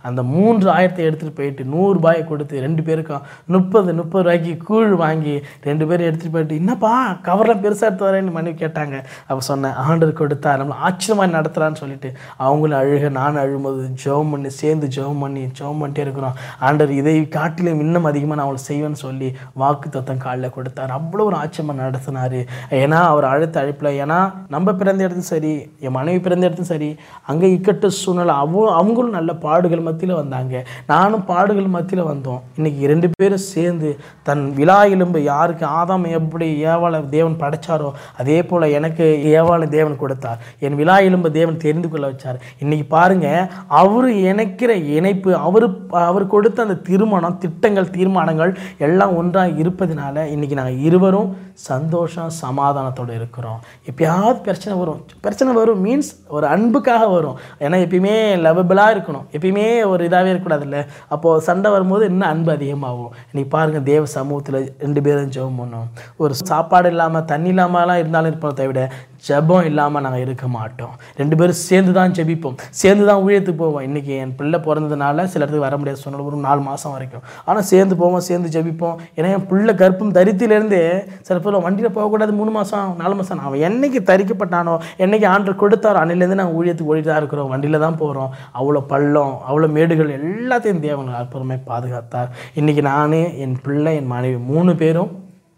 அந்த மூன்று ஆயிரத்தை எடுத்துகிட்டு போயிட்டு நூறுரூபாயை கொடுத்து ரெண்டு பேருக்கும் முப்பது முப்பது ரூபாய்க்கு கூழ் வாங்கி ரெண்டு பேரும் எடுத்துகிட்டு போயிட்டு என்னப்பா கவரில் பெருசாக எடுத்து வரேன்னு மனைவி கேட்டாங்க அப்போ சொன்னேன் ஆண்டர் கொடுத்தா நம்மளை ஆச்சரியமாக நடத்துகிறான்னு சொல்லிட்டு அவங்களும் அழுக நான் அழும்போது ஜெபம் பண்ணி சேர்ந்து ஜெபம் பண்ணி ஜெபம் பண்ணிட்டே இருக்கிறோம் ஆண்டர் இதை காட்டிலும் இன்னும் அதிகமாக நான் அவளை செய்வேன்னு சொல்லி வாக்கு தத்தம் காலில் கொடுத்தார் அவ்வளோ ஒரு ஆச்சரியமாக நடத்தினார் ஏன்னா அவர் அழுத்த அழைப்பில் ஏன்னா நம்ம பிறந்த இடத்தும் சரி என் மனைவி பிறந்த இடத்தும் சரி அங்கே இக்கட்டு சூழ்நிலை அவ அவங்களும் நல்ல பாடுகள் மத்தியில் வந்தாங்க நானும் பாடுகள் மத்தியில் வந்தோம் இன்னைக்கு ரெண்டு பேரும் சேர்ந்து தன் விழா எலும்பு யாருக்கு ஆதாம் எப்படி ஏவாளை தேவன் படைச்சாரோ அதே போல் எனக்கு ஏவாளை தேவன் கொடுத்தார் என் விழா எலும்பு தேவன் தெரிந்து கொள்ள வச்சார் இன்னைக்கு பாருங்க அவர் இணைக்கிற இணைப்பு அவர் அவர் கொடுத்த அந்த திருமணம் திட்டங்கள் தீர்மானங்கள் எல்லாம் ஒன்றாக இருப்பதனால இன்னைக்கு நாங்கள் இருவரும் சந்தோஷம் சமாதானத்தோடு இருக்கிறோம் எப்பயாவது பிரச்சனை வரும் பிரச்சனை வரும் மீன்ஸ் ஒரு அன்புக்காக வரும் ஏன்னா எப்பயுமே லவபிளாக இருக்கணும் எப்பயுமே ஒரு இதாகவே இருக்கக்கூடாதுல்ல அப்போது சண்டை வரும்போது இன்னும் அன்பு அதிகமாகும் இன்னைக்கு பாருங்கள் தேவ சமூகத்தில் ரெண்டு பேரும் ஜெபம் பண்ணோம் ஒரு சாப்பாடு இல்லாமல் தண்ணி இல்லாமலாம் இருந்தாலும் இருப்பதை விட ஜெபம் இல்லாமல் நாங்கள் இருக்க மாட்டோம் ரெண்டு பேரும் சேர்ந்து தான் ஜெபிப்போம் சேர்ந்து தான் ஊழியத்துக்கு போவோம் இன்றைக்கி என் பிள்ளை பிறந்ததுனால சில இடத்துக்கு வர முடியாது சொன்னாலும் ஒரு நாலு மாதம் வரைக்கும் ஆனால் சேர்ந்து போவோம் சேர்ந்து ஜெபிப்போம் ஏன்னா என் பிள்ளை கர்ப்பம் தரித்திலேருந்தே சில பேர் வண்டியில் போகக்கூடாது மூணு மாதம் நாலு மாதம் அவன் என்னைக்கு தரிக்கப்பட்டானோ என்னைக்கு ஆண்டு கொடுத்தாரோ அன்னிலேருந்து நாங்கள் ஊழியத்துக்கு ஓடிட்டு தான் இருக்கிறோம் வண்டியில் தான் போகிறோம் அவ்வளோ பள்ளம் அவ்வளோ மேடுகள் எல்லாத்தையும் தேவன் அற்புதமாக பாதுகாத்தார் இன்றைக்கி நான் என் பிள்ளை என் மனைவி மூணு பேரும்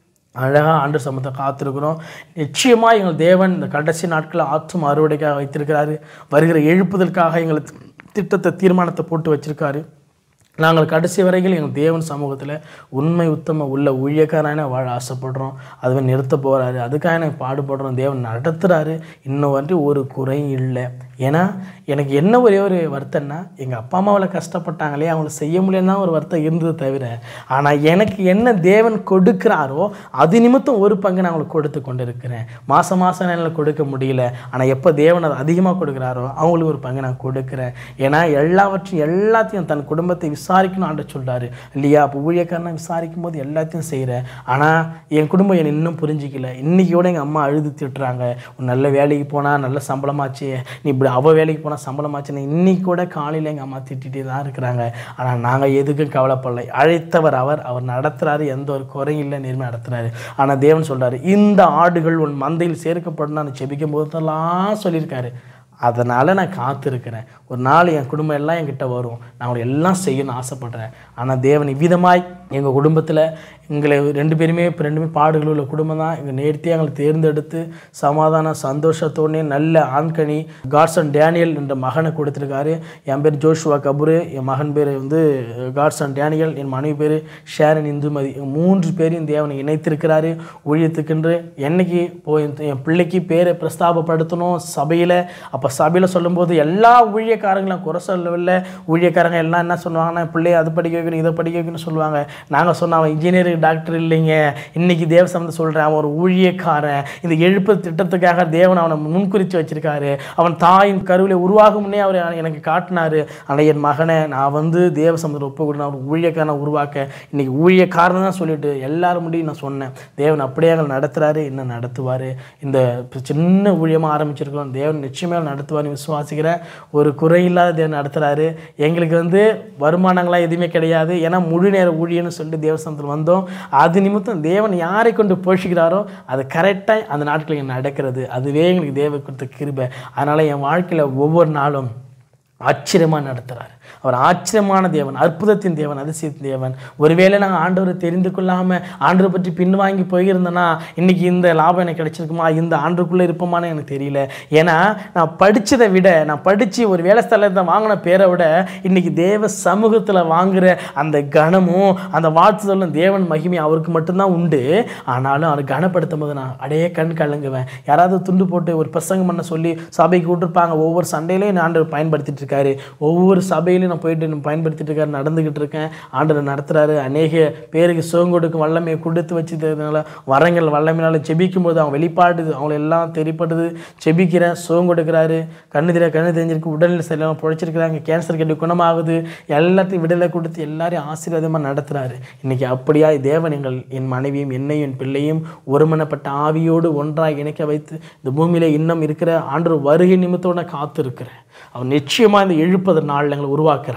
அழகாக ஆண்டு சமத்தை காத்திருக்கிறோம் நிச்சயமாக எங்கள் தேவன் இந்த கடைசி நாட்களில் ஆற்றும் அறுவடைக்காக வைத்திருக்கிறாரு வருகிற எழுப்புதலுக்காக எங்களை திட்டத்தை தீர்மானத்தை போட்டு வச்சிருக்காரு நாங்கள் கடைசி வரையில் எங்கள் தேவன் சமூகத்தில் உண்மை உத்தம உள்ள ஊழியக்காரன வாழ ஆசைப்படுறோம் அதுவே நிறுத்த போகிறாரு அதுக்காக எனக்கு பாடுபடுறோம் தேவன் நடத்துகிறாரு இன்னும் வந்து ஒரு குறையும் இல்லை ஏன்னா எனக்கு என்ன ஒரே ஒரு வருத்தம்னா எங்கள் அப்பா அம்மாவில் கஷ்டப்பட்டாங்களே அவங்கள செய்ய முடியலன்னா ஒரு வருத்தம் இருந்தது தவிர ஆனால் எனக்கு என்ன தேவன் கொடுக்குறாரோ அது நிமித்தம் ஒரு பங்கு நான் அவங்களுக்கு கொடுத்து கொண்டு இருக்கிறேன் மாதம் மாதம் என்னால் கொடுக்க முடியல ஆனால் எப்போ தேவன் அதை அதிகமாக கொடுக்குறாரோ அவங்களுக்கு ஒரு பங்கு நான் கொடுக்குறேன் ஏன்னா எல்லாவற்றையும் எல்லாத்தையும் தன் குடும்பத்தை விசாரிக்கணும் ஆண்டு சொல்கிறாரு இல்லையா அப்போ ஊழியக்காரனை விசாரிக்கும் போது எல்லாத்தையும் செய்கிறேன் ஆனால் என் குடும்பம் என்னை இன்னும் புரிஞ்சிக்கல இன்றைக்கி கூட எங்கள் அம்மா அழுது திட்டுறாங்க உன் நல்ல வேலைக்கு போனால் நல்ல சம்பளமாச்சு நீ இப்படி அவள் வேலைக்கு போனால் சம்பளமாச்சுன்னு இன்னைக்கு கூட காலையில் எங்கள் அம்மா திட்டிகிட்டே தான் இருக்கிறாங்க ஆனால் நாங்கள் எதுக்கும் கவலைப்படலை அழைத்தவர் அவர் அவர் நடத்துகிறாரு எந்த ஒரு குறையும் இல்லை நேர்மை நடத்துகிறாரு ஆனால் தேவன் சொல்கிறாரு இந்த ஆடுகள் உன் மந்தையில் சேர்க்கப்படும் நான் செபிக்கும் போதெல்லாம் சொல்லியிருக்காரு அதனால் நான் காத்திருக்கிறேன் ஒரு நாள் என் குடும்பம் எல்லாம் என்கிட்ட வரும் நான் அவங்களை எல்லாம் செய்யணும்னு ஆசைப்பட்றேன் ஆனால் தேவன் இவ்விதமாய் எங்கள் குடும்பத்தில் எங்களை ரெண்டு பேருமே இப்போ ரெண்டுமே பாடுகள் உள்ள குடும்பம் தான் எங்கள் நேர்த்தியாக எங்களை தேர்ந்தெடுத்து சமாதானம் சந்தோஷத்தோடனே நல்ல ஆண்கனி காட்சன் டேனியல் என்ற மகனை கொடுத்துருக்காரு என் பேர் ஜோஷுவா கபூர் என் மகன் பேர் வந்து காட்சன் டேனியல் என் மனைவி பேர் ஷேரன் இந்துமதி இவங்க மூன்று பேரையும் தேவனை இணைத்திருக்கிறாரு ஊழியத்துக்கென்று என்னைக்கு போய் என் பிள்ளைக்கு பேரை பிரஸ்தாபப்படுத்தணும் சபையில் அப்போ சபையில் சொல்லும்போது எல்லா ஊழியக்காரங்களும் குறை சொல்லவில்லை ஊழியக்காரங்க எல்லாம் என்ன சொல்லுவாங்கன்னா பிள்ளைய அது படிக்க வைக்கணும் இதை படிக்க வைக்கணும்னு சொல்லுவாங்க நாங்கள் சொன்ன அவன் இன்ஜினியரிங் டாக்டர் இல்லைங்க இன்னைக்கு தேவ சம்பந்த சொல்கிறேன் அவன் ஒரு ஊழியக்காரன் இந்த எழுப்பு திட்டத்துக்காக தேவன் அவனை முன்குறித்து வச்சிருக்காரு அவன் தாயின் கருவிலே உருவாகும் முன்னே அவர் எனக்கு காட்டினாரு ஆனால் என் மகனை நான் வந்து தேவ சம்பந்தத்தில் ஒப்பு கொடுத்து அவர் ஊழியக்காரனை உருவாக்க இன்னைக்கு ஊழியக்காரன் தான் சொல்லிட்டு எல்லாரும் முடியும் நான் சொன்னேன் தேவன் அப்படியே எங்களை நடத்துகிறாரு இன்னும் நடத்துவார் இந்த சின்ன ஊழியமாக ஆரம்பிச்சிருக்கோம் தேவன் நிச்சயமாக நடத்துவார்னு விசுவாசிக்கிறேன் ஒரு குறையில்லாத தேவன் நடத்துகிறாரு எங்களுக்கு வந்து வருமானங்களாம் எதுவுமே கிடையாது ஏன்னா முழு நேர ஊழியன்னு சொல்லிட்டு தேவஸ்தானத்தில் வந்தோம் அது நிமித்தம் தேவன் யாரை கொண்டு போஷிக்கிறாரோ அது கரெக்டாக அந்த நாட்களில் நடக்கிறது அதுவே எங்களுக்கு தேவ கொடுத்த கிருபை அதனால் என் வாழ்க்கையில் ஒவ்வொரு நாளும் ஆச்சரியமாக நடத்துகிறார் அவர் ஆச்சரியமான தேவன் அற்புதத்தின் தேவன் அதிசயத்தின் தேவன் ஒருவேளை நாங்கள் ஆண்டவரை தெரிந்து கொள்ளாமல் ஆண்டவரை பற்றி பின்வாங்கி போயிருந்தேன்னா இன்னைக்கு இந்த லாபம் எனக்கு கிடைச்சிருக்குமா இந்த ஆண்டுக்குள்ளே இருப்போமான்னு எனக்கு தெரியல ஏன்னா நான் படித்ததை விட நான் படித்து ஒரு வேலை ஸ்தலத்தை வாங்கின பேரை விட இன்னைக்கு தேவ சமூகத்தில் வாங்குற அந்த கனமும் அந்த வாழ்த்துதலும் தேவன் மகிமை அவருக்கு மட்டும்தான் உண்டு ஆனாலும் அவர் கனப்படுத்தும் போது நான் அடையே கண் கலங்குவேன் யாராவது துண்டு போட்டு ஒரு பிரசங்கம் பண்ண சொல்லி சபைக்கு விட்டுருப்பாங்க ஒவ்வொரு சண்டையிலையும் நான் ஆண்டவர் பயன்படுத்திட்டு இருக்காரு ஒவ்வொரு சபையிலையும் நான் போயிட்டு நான் பயன்படுத்திட்டு இருக்காரு நடந்துக்கிட்டு இருக்கேன் ஆண்டவர் நடத்துறாரு அநேக பேருக்கு சுகம் கொடுக்கும் வல்லமையை கொடுத்து வச்சதுனால வரங்கள் வல்லமையினால ஜெபிக்கும் போது அவன் வெளிப்பாடுது அவங்கள எல்லாம் தெரிப்படுது ஜெபிக்கிறேன் சுகம் கொடுக்குறாரு கண்ணு தெரிய கண்ணு தெரிஞ்சிருக்கு உடல்நிலை சரியில்லாமல் பிழைச்சிருக்கிறாங்க கேன்சர் கட்டி குணமாகுது எல்லாத்தையும் விடுதலை கொடுத்து எல்லாரையும் ஆசீர்வாதமாக நடத்துறாரு இன்னைக்கு அப்படியா தேவன் எங்கள் என் மனைவியும் என்னையும் என் பிள்ளையும் ஒருமனப்பட்ட ஆவியோடு ஒன்றாக இணைக்க வைத்து இந்த பூமியில இன்னும் இருக்கிற ஆண்டு வருகை நிமித்தோட காத்து இருக்கிறேன் அவர் நிச்சயமாக இந்த எழுப்பது நாள் எங்களை உருவாக்குறார்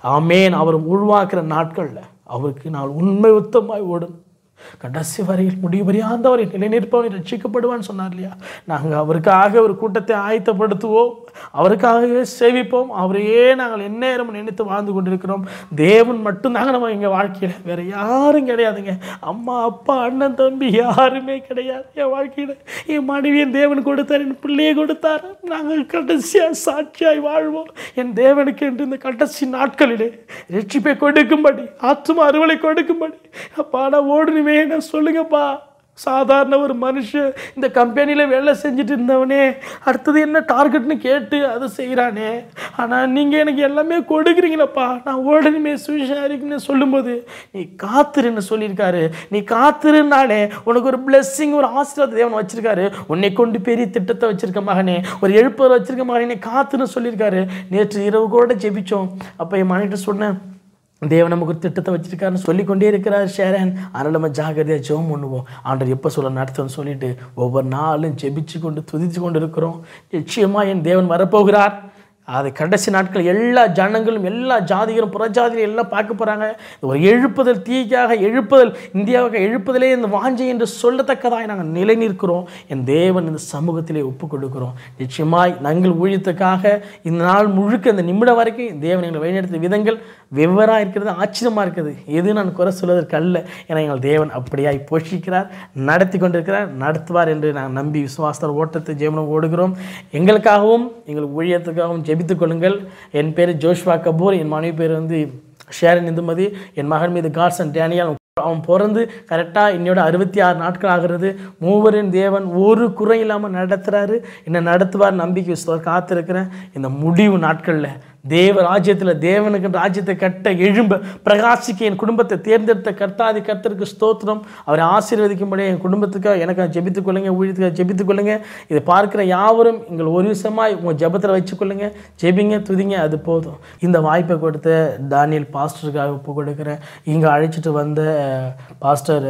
ஆமேன் அவர் உருவாக்குற நாட்களில் அவருக்கு நான் உண்மை உத்தமாய் ஓடும் கடைசி வரையில் முடிவுபறியாந்தவரை நிலைநிற்பவனை ரட்சிக்கப்படுவான்னு சொன்னார் இல்லையா நாங்கள் அவருக்காக ஒரு கூட்டத்தை ஆயத்தப்படுத்துவோம் அவருக்காகவே சேவிப்போம் அவரையே நாங்கள் எந்நேரம் நினைத்து வாழ்ந்து கொண்டிருக்கிறோம் தேவன் மட்டும்தாங்க நம்ம எங்கள் வாழ்க்கையில் வேற யாரும் கிடையாதுங்க அம்மா அப்பா அண்ணன் தம்பி யாருமே கிடையாது என் வாழ்க்கையில் என் மனைவியின் தேவன் கொடுத்தார் என் பிள்ளையை கொடுத்தார் நாங்கள் கடைசியாக சாட்சியாய் வாழ்வோம் என் தேவனுக்கு என்று இந்த கடைசி நாட்களிலே ரட்சிப்பை கொடுக்கும்படி ஆத்தும அறுவலை கொடுக்கும்படி அப்பா நான் ஓடுனுமே நான் சொல்லுங்கப்பா சாதாரண ஒரு மனுஷன் இந்த கம்பெனியில் வேலை செஞ்சுட்டு இருந்தவனே அடுத்தது என்ன டார்கெட்னு கேட்டு அதை செய்கிறானே ஆனால் நீங்கள் எனக்கு எல்லாமே கொடுக்குறீங்களப்பா நான் உடனே சுவிசாரிக்குன்னு சொல்லும்போது நீ காத்துருன்னு சொல்லியிருக்காரு நீ காத்துருனாலே உனக்கு ஒரு பிளெஸ்ஸிங் ஒரு ஆசீர்வாத தேவன் வச்சிருக்காரு உன்னை கொண்டு பெரிய திட்டத்தை வச்சிருக்க மகனே ஒரு எழுப்பதை வச்சிருக்க மகனே நீ காத்துன்னு சொல்லியிருக்காரு நேற்று இரவு கூட ஜெபிச்சோம் அப்போ என் மனைவிட்ட சொன்னேன் தேவன் நமக்கு ஒரு திட்டத்தை வச்சிருக்காருன்னு சொல்லிக்கொண்டே இருக்கிறார் ஷேரன் அதனால் நம்ம ஜாகிரதையாக ஜெபம் பண்ணுவோம் ஆண்டவர் எப்போ சொல்ல நடத்துன்னு சொல்லிட்டு ஒவ்வொரு நாளும் ஜெபிச்சு கொண்டு துதிச்சு கொண்டு இருக்கிறோம் நிச்சயமாக என் தேவன் வரப்போகிறார் அது கடைசி நாட்கள் எல்லா ஜனங்களும் எல்லா ஜாதிகளும் புறஜாதிகளும் எல்லாம் பார்க்க போகிறாங்க ஒரு எழுப்புதல் தீக்காக எழுப்புதல் இந்தியாவுக்கு எழுப்புதலே இந்த வாஞ்சை என்று சொல்லத்தக்கதாய் நாங்கள் நிலை நிற்கிறோம் என் தேவன் இந்த சமூகத்திலே ஒப்பு கொடுக்கிறோம் நிச்சயமாய் நாங்கள் ஊழியத்துக்காக இந்த நாள் முழுக்க இந்த நிமிடம் வரைக்கும் தேவன் எங்களை வழிநடத்திய விதங்கள் வெவ்வேறாக இருக்கிறது ஆச்சரியமாக இருக்குது எது நான் குறை சொல்வதற்கு அல்ல ஏன்னா எங்கள் தேவன் அப்படியாய் போஷிக்கிறார் நடத்தி கொண்டிருக்கிறார் நடத்துவார் என்று நான் நம்பி விசுவாசத்தோட ஓட்டத்தை ஜெயமனம் ஓடுகிறோம் எங்களுக்காகவும் எங்கள் ஊழியத்துக்காகவும் ஜெபித்துக் கொள்ளுங்கள் என் பேர் ஜோஷ்வா கபூர் என் மனைவி பேர் வந்து ஷேரன் இந்துமதி என் மகன் மீது கார்சன் டேனியல் அவன் பிறந்து கரெக்டாக என்னோட அறுபத்தி ஆறு நாட்கள் ஆகிறது மூவரின் தேவன் ஒரு குறை இல்லாமல் நடத்துகிறாரு என்னை நடத்துவார் நம்பிக்கை விசுவார் காத்திருக்கிறேன் இந்த முடிவு நாட்களில் தேவ ராஜ்யத்தில் தேவனுக்கு ராஜ்யத்தை கட்ட எழும்ப பிரகாசிக்க என் குடும்பத்தை தேர்ந்தெடுத்த கர்த்தாதி கர்த்தருக்கு ஸ்தோத்திரம் அவரை ஆசீர்வதிக்கும்படி என் குடும்பத்துக்காக எனக்கு ஜெபித்துக் கொள்ளுங்க ஊழியத்துக்காக ஜெபித்துக் கொள்ளுங்க இதை பார்க்குற யாவரும் எங்கள் ஒரு விஷயமாய் உங்கள் ஜெபத்தில் வச்சுக்கொள்ளுங்க ஜெபிங்க துதிங்க அது போதும் இந்த வாய்ப்பை கொடுத்த தானியல் பாஸ்டருக்காக ஒப்பு கொடுக்குறேன் இங்கே அழைச்சிட்டு வந்த பாஸ்டர்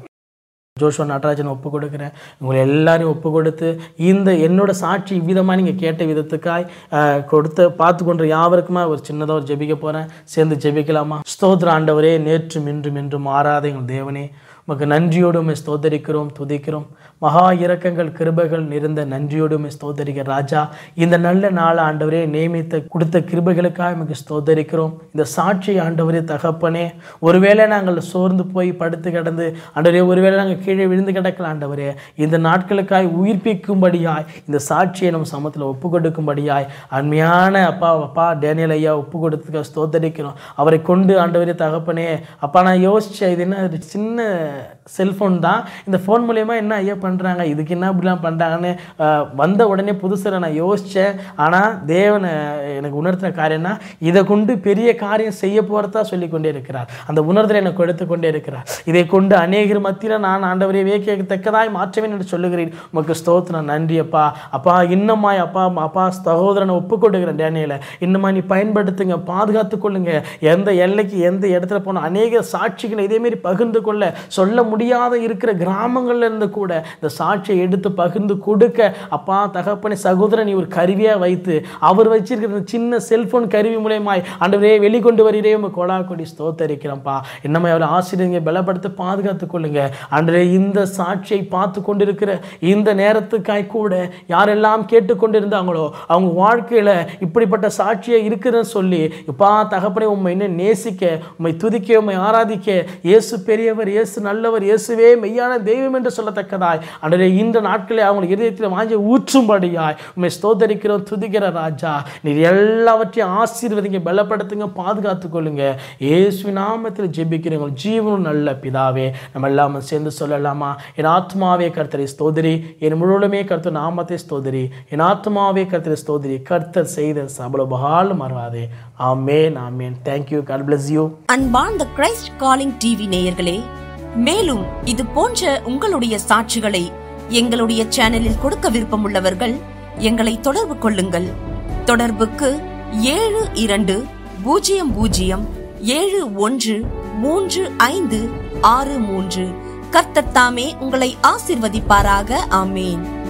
ஜோஷுவா நடராஜன் ஒப்பு கொடுக்குறேன் உங்களை எல்லாரையும் ஒப்பு கொடுத்து இந்த என்னோட சாட்சி விதமாக நீங்கள் கேட்ட விதத்துக்காய் அஹ், கொடுத்த பார்த்து கொண்ட யாவருக்குமா ஒரு சின்னதாக ஒரு ஜெபிக்க போகிறேன் சேர்ந்து ஜெபிக்கலாமா ஸ்தோத்திர ஆண்டவரே நேற்றும் இன்றும் என்றும் மாறாத எங்கள் தேவனே உமக்கு நன்றியோடு உம்மை ஸ்தோத்தரிக்கிறோம் துதிக்கிறோம் மகா இரக்கங்கள் கிருபைகள் நிறைந்த நன்றியோடு உம்மை ஸ்தோத்தரிக்கிற ராஜா இந்த நல்ல நாள் ஆண்டவரே நியமித்த கொடுத்த கிருபைகளுக்காக உமக்கு ஸ்தோத்தரிக்கிறோம் இந்த சாட்சி ஆண்டவரே தகப்பனே ஒருவேளை நாங்கள் சோர்ந்து போய் படுத்து கிடந்து ஆண்டவரே ஒருவேளை நாங்கள் கீழே விழுந்து கிடக்கலாம் ஆண்டவரே இந்த நாட்களுக்காய் உயிர்ப்பிக்கும்படியாய் இந்த சாட்சியை நம்ம சமத்தில் ஒப்பு கொடுக்கும்படியாய் அருமையான அப்பா அப்பா டேனியல் ஐயா ஒப்பு கொடுத்துக்க ஸ்தோத்தரிக்கிறோம் அவரை கொண்டு ஆண்டவரே தகப்பனே அப்பா நான் யோசிச்சேன் இது என்ன ஒரு சின்ன செல்ஃபோன் தான் இந்த ஃபோன் மூலயமா என்ன ஐயா பண்ணுறாங்க இதுக்கு என்ன இப்படிலாம் பண்ணுறாங்கன்னு அஹ், வந்த உடனே புதுசில் நான் யோசித்தேன் ஆனால் தேவன் அஹ், எனக்கு உணர்த்தின காரியம்னா இதை கொண்டு பெரிய காரியம் செய்ய போகிறதா சொல்லி கொண்டே இருக்கிறார் அந்த உணர்தலை எனக்கு எடுத்து கொண்டே இருக்கிறார் இதை கொண்டு அநேகர் மத்தியில் நான் ஆண்டவரை வியக்கத்தக்கதாய் மாற்றவேன் என்று சொல்லுகிறேன் உமக்கு ஸ்தோத்திரம் நன்றி அப்பா அப்பா இன்னமாய் அப்பா அப்பா சகோதரனை ஒப்பு கொடுக்குறேன் டேனியலை இன்னுமா நீ பயன்படுத்துங்க பாதுகாத்து கொள்ளுங்க எந்த எல்லைக்கு எந்த இடத்துல போன அநேக சாட்சிகளை இதேமாரி பகிர்ந்து கொள்ள சொல்ல முடியாத இருக்கிற கிராமங்கள்ல இருந்து கூட இந்த சாட்சியை எடுத்து பகிர்ந்து கொடுக்க அப்பா தகப்பனை சகோதரன் நீ ஒரு கருவியாக வைத்து அவர் வச்சிருக்கிற இந்த சின்ன செல்போன் கருவி மூலயமாய் ஆண்டவரே வெளிக்கொண்டு வருகிறே உங்க கொடா கொடி ஸ்தோத்தரிக்கிறோம்ப்பா இன்னமே அவரை ஆசிரியங்க பலப்படுத்த பாதுகாத்து கொள்ளுங்க ஆண்டவரே இந்த சாட்சியை பார்த்து கொண்டிருக்கிற இந்த நேரத்துக்காய் கூட யாரெல்லாம் கேட்டுக்கொண்டிருந்தாங்களோ அவங்க வாழ்க்கையில இப்படிப்பட்ட சாட்சியை இருக்குதுன்னு சொல்லி இப்பா தகப்பனை உண்மை இன்னும் நேசிக்க உண்மை துதிக்க உண்மை ஆராதிக்க இயேசு பெரியவர் இயேசு நல்லவர் இயேசுவே மெய்யான தெய்வம் என்று சொல்லத்தக்கதாய் அன்றே இந்த நாட்களே அவங்க இதயத்தில் வாங்கி ஊற்றும்படியாய் உண்மை ஸ்தோத்தரிக்கிறோம் துதிக்கிற ராஜா நீர் எல்லாவற்றையும் ஆசீர்வதிங்க பலப்படுத்துங்க பாதுகாத்துக் கொள்ளுங்க இயேசு நாமத்தில் ஜெபிக்கிறவங்க ஜீவனும் நல்ல பிதாவே நம்ம எல்லாமே சேர்ந்து சொல்லலாமா என் ஆத்மாவே கர்த்தரை ஸ்தோதரி என் முழுவதுமே கர்த்தர் நாமத்தை ஸ்தோதரி என் ஆத்மாவே கர்த்தரை ஸ்தோதரி கர்த்தர் செய்த சபல பகாலும் மறவாதே ஆமேன் ஆமேன் தேங்க்யூ காட் bless யூ அன்பார்ந்த கிரைஸ்ட் காலிங் டிவி நேயர்களே மேலும் இது போன்ற உங்களுடைய சாட்சிகளை எங்களுடைய சேனலில் கொடுக்க விருப்பமுள்ளவர்கள் எங்களை தொடர்பு கொள்ளுங்கள் தொடர்புக்கு ஏழு இரண்டு பூஜ்ஜியம் பூஜ்ஜியம் ஏழு ஒன்று மூன்று ஐந்து ஆறு மூன்று கர்த்தர் தாமே உங்களை ஆசிர்வதிப்பாராக ஆமேன்